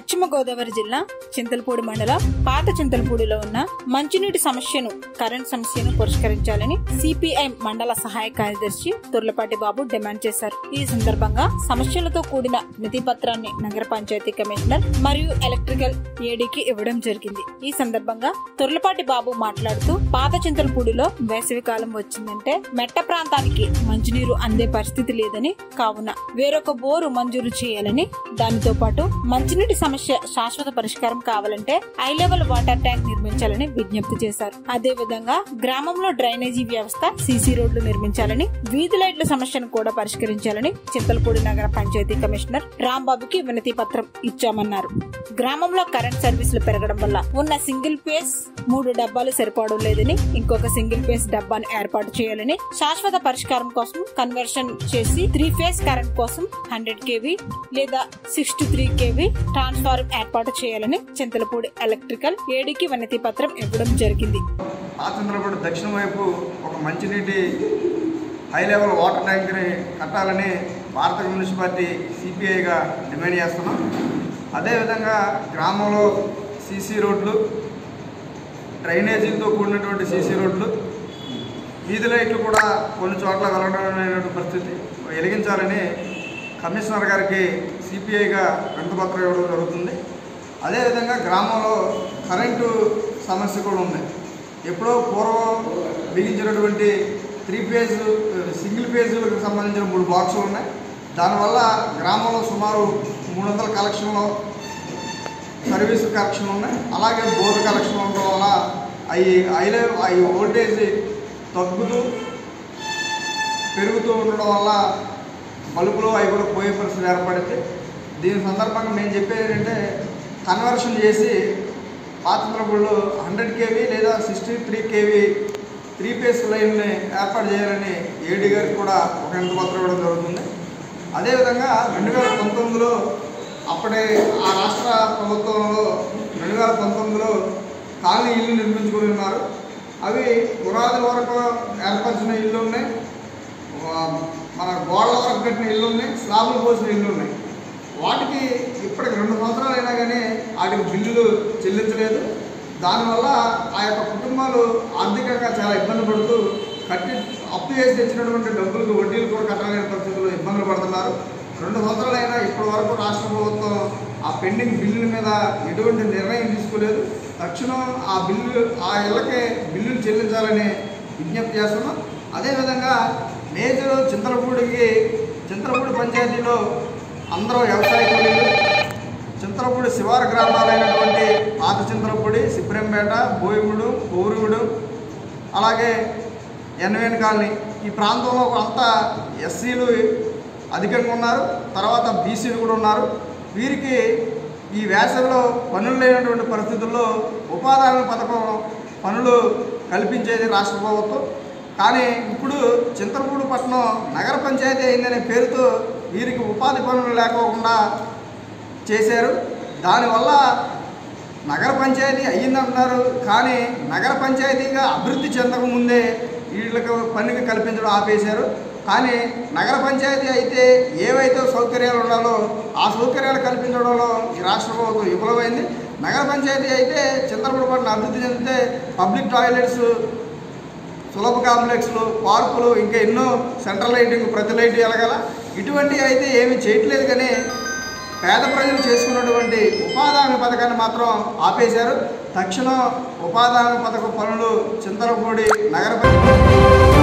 పశ్చిమ గోదావరి జిల్లా చింతలపూడి మండలం పాత చింతలపూడిలో ఉన్న మంచినీటి సమస్యను కరెంట్ సమస్యను పరిష్కరించాలని సిపిఐ మండల సహాయ కార్యదర్శి తుర్లపాటి బాబు డిమాండ్ చేశారు ఈ సందర్భంగా సమస్యలతో కూడిన వినతి పత్రాన్ని నగర పంచాయతీ కమిషనర్ మరియు ఎలక్ట్రికల్ ఏడీకి ఇవ్వడం జరిగింది ఈ సందర్భంగా తుర్లపాటి బాబు మాట్లాడుతూ పాత చింతలపూడిలో వేసవి కాలం వచ్చిందంటే మెట్ట ప్రాంతానికి మంచినీరు అందే పరిస్థితి లేదని కావున వేరొక బోరు మంజూరు చేయాలని దానితో పాటు మంచినీటి సమస్య శాశ్వత పరిష్కారం కావాలంటే హై లెవెల్ వాటర్ ట్యాంక్ నిర్మించాలని విజ్ఞప్తి చేశారు అదే విధంగా గ్రామంలో డ్రైనేజీ వ్యవస్థ సీసీ రోడ్లు నిర్మించాలని వీధి లైట్ల సమస్యను కూడా పరిష్కరించాలని చింతలపూడి నగర పంచాయతీ కమిషనర్ రాంబాబుకి వినతి పత్రం ఇచ్చామన్నారు గ్రామంలో కరెంట్ సర్వీసులు పెరగడం వల్ల ఉన్న సింగిల్ ఫేస్ మూడు డబ్బాలు సరిపోవడం లేదని ఇంకొక సింగిల్ ఫేస్ డబ్బాను ఏర్పాటు చేయాలని శాశ్వత పరిష్కారం కోసం కన్వర్షన్ చేసి త్రీ ఫేస్ కరెంట్ కోసం హండ్రెడ్ కేవీ లేదా సిక్స్టీ త్రీ కేవీ ట్రాన్స్ఫార్మర్ ఏర్పాటు చేయాలని చింతలపూడి ఎలక్ట్రికల్ ఏడీకి వినతి పత్రం ఇవ్వడం జరిగింది పాతంద్రపూడి దక్షిణ వైపు ఒక మంచినీటి హై లెవెల్ వాటర్ ట్యాంక్ని కట్టాలని భారత కమ్యూనిస్ట్ పార్టీ సిపిఐగా డిమాండ్ చేస్తున్నాం అదేవిధంగా గ్రామంలో సీసీ రోడ్లు డ్రైనేజీలతో కూడినటువంటి సీసీ రోడ్లు వీధి లైట్లు కూడా కొన్ని చోట్ల వెలగడమైనటువంటి పరిస్థితి వెలిగించాలని కమిషనర్ గారికి సిపిఐగా వినతిపత్రం ఇవ్వడం జరుగుతుంది అదేవిధంగా గ్రామంలో కరెంటు సమస్య కూడా ఉంది ఎప్పుడో పూర్వం బిగించినటువంటి త్రీ ఫేజ్ సింగిల్ ఫేజ్లకు సంబంధించిన మూడు బాక్సులు ఉన్నాయి దానివల్ల గ్రామంలో సుమారు మూడు వందల కలెక్షన్లు సర్వీస్ కలెక్షన్ ఉన్నాయి అలాగే బోర్డు కలెక్షన్ ఉండడం వల్ల అవి ఐలే అవి వోల్టేజ్ తగ్గుతూ పెరుగుతూ ఉండడం వల్ల బల్బులు అవి కూడా పోయే పరిస్థితి ఏర్పడింది దీని సందర్భంగా మేము చెప్పేది ఏంటంటే కన్వర్షన్ చేసి పాత్రలు హండ్రెడ్ కేవీ లేదా sixty three KV three phase లైన్ని ఏర్పాటు చేయాలని ఏడీ గారికి కూడా ఒక ఇంత పత్రం ఇవ్వడం జరుగుతుంది అదేవిధంగా రెండు వేల పంతొమ్మిదిలో అప్పటి ఆ రాష్ట్ర ప్రభుత్వంలో రెండు వేల పంతొమ్మిదిలో కాలనీ ఇల్లు నిర్మించుకుని ఉన్నారు అవి పునాది వరకు ఏర్పరిచిన ఇల్లు ఉన్నాయి ఆ, మన గోడల వరకు కట్టిన ఇల్లు ఉన్నాయి స్లాబులు పోసిన ఇల్లు ఉన్నాయి వాటికి ఇప్పటికి రెండు సంవత్సరాలు అయినా కానీ వాటికి బిల్లులు చెల్లించలేదు దానివల్ల ఆ యొక్క కుటుంబాలు ఆర్థికంగా చాలా ఇబ్బంది పడుతూ కట్టి అప్పు చేసి తెచ్చినటువంటి డబ్బులకు వడ్డీలు కూడా కట్టలేని పరిస్థితుల్లో ఇబ్బందులు పడుతున్నారు రెండు సంవత్సరాలు అయినా ఇప్పటి వరకు రాష్ట్ర ప్రభుత్వం ఆ పెండింగ్ బిల్లుల మీద ఎటువంటి నిర్ణయం తీసుకోలేదు తక్షణం ఆ బిల్లు ఆ ఇళ్ళకే బిల్లులు చెల్లించాలని విజ్ఞప్తి చేస్తున్నాం అదేవిధంగా మేజర్ చింతలపూడికి చింతలపూడి పంచాయతీలో అందరూ వ్యవసాయ కూలీలు చింతలపూడి శివారు గ్రామాలైనటువంటి పాత చింతలపూడి సిబ్రంపేట బోయిముడు పౌరుగుడు అలాగే ఎన్వేన్ కాలనీ ఈ ప్రాంతంలో అంతా ఎస్సీలు అధికంగా ఉన్నారు తర్వాత బీసీలు కూడా ఉన్నారు వీరికి ఈ వేసవిలో పనులు లేనటువంటి పరిస్థితుల్లో ఉపాధి హామీ పథకం పనులు కల్పించేది రాష్ట్ర ప్రభుత్వం కానీ ఇప్పుడు చింతలపూడి పట్టణం నగర పంచాయతీ అయిందనే పేరుతో వీరికి ఉపాధి పనులు లేకోకుండా చేశారు దానివల్ల నగర పంచాయతీ అయ్యిందంటున్నారు కానీ నగర పంచాయతీగా అభివృద్ధి చెందకముందే వీళ్ళకి పనికి కల్పించడం ఆపేశారు కానీ నగర పంచాయతీ అయితే ఏవైతే సౌకర్యాలు ఉండాలో ఆ సౌకర్యాలు కల్పించడంలో ఈ రాష్ట్ర ప్రభుత్వం విఫలమైంది నగర పంచాయతీ అయితే చింతలపూడి పట్టణ అభివృద్ధి చెందితే పబ్లిక్ టాయిలెట్స్ సులభ కాంప్లెక్స్లు పార్కులు ఇంకా ఎన్నో సెంట్రల్ లైటింగ్ ప్రతి లైట్ ఎలగల ఇటువంటివి అయితే ఏమీ చేయట్లేదు కానీ పేద ప్రజలు చేసుకున్నటువంటి ఉపాధి హామీ పథకాన్ని మాత్రం ఆపేశారు తక్షణం ఉపాధి హామీ పథకం పనులు చింతలపూడి నగర పంచాయతీ